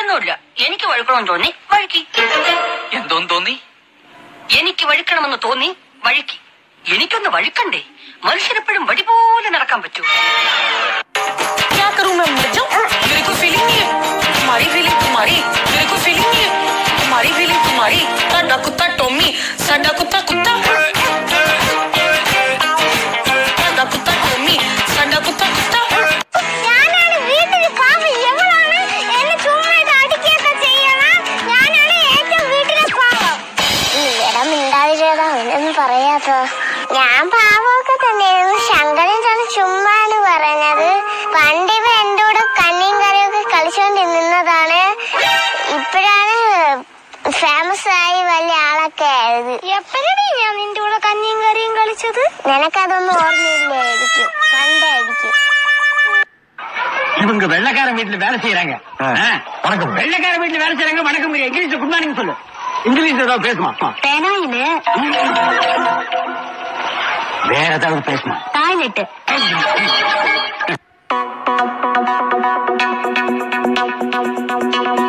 അങ്ങനൊന്നുമില്ല എനിക്ക് വഴുക്കണമെന്ന് തോന്നി വഴുക്കി എന്തോന്ന് തോന്നി എനിക്ക് വഴുക്കണമെന്ന് തോന്നി വഴുക്കി എനിക്കൊന്ന് വഴുക്കണ്ടേ മനുഷ്യരെപ്പോഴും വടി പോലെ നടക്കാൻ പറ്റൂ क्या करूं मैं मर जाऊं मेरे को फीलिंग नहीं है तुम्हारी फीलिंग तुम्हारी मेरे को फीलिंग नहीं है तुम्हारी फीलिंग तुम्हारी साडा कुत्ता टॉमी साडा कुत्ता कुत्ता साडा कुत्ता टॉमी साडा कुत्ता कुत्ता ഞാനാണ് വീട്ടിൽ പാവം എവളാണ് എന്നെ ചുമ്മാ ഇത് അടിക്കുകയൊക്കെ ചെയ്യണം ഞാനാണ് ഏറ്റവും വീട്ടിലെ പാവം ഇവിടെ മിണ്ടാതിരതാ അവനൊന്നും പറയാത്തോ ഞാൻ പാവമൊക്കെ തന്നെയായിരുന്നു ശങ്കരൻ തന്നെ ചുമ്മാണ് പറഞ്ഞത് പണ്ട് ഇവ എന്റെ കൂടെ കണ്ണിയും കറിയൊക്കെ കളിച്ചോണ്ടിരുന്നതാണ് ഇപ്പോഴാണ് ഫേമസ് ആയി വലിയ ആളൊക്കെ ആയത് എപ്പോഴാണ് ഞാൻ നിന്റെ കൂടെ കഞ്ഞിയും കറിയും കളിച്ചത് നിനക്കതൊന്നും ഓർമ്മയില്ലായിരിക്കും കണ്ടായിരിക്കും இவங்க வெள்ளக்கார வீட்டுல வேலை செய்யறாங்க வணக்கம் வெள்ளக்கார வீட்டுல வேலை செய்யறாங்க வணக்கம் இங்கிலீஷ் குட் மார்னிங் சொல்லு இங்கிலீஷ் ஏதாவது பேசுமா പേനായില് வேற ஏதாவது பேசுமா ടായ്ലറ്റ് ആ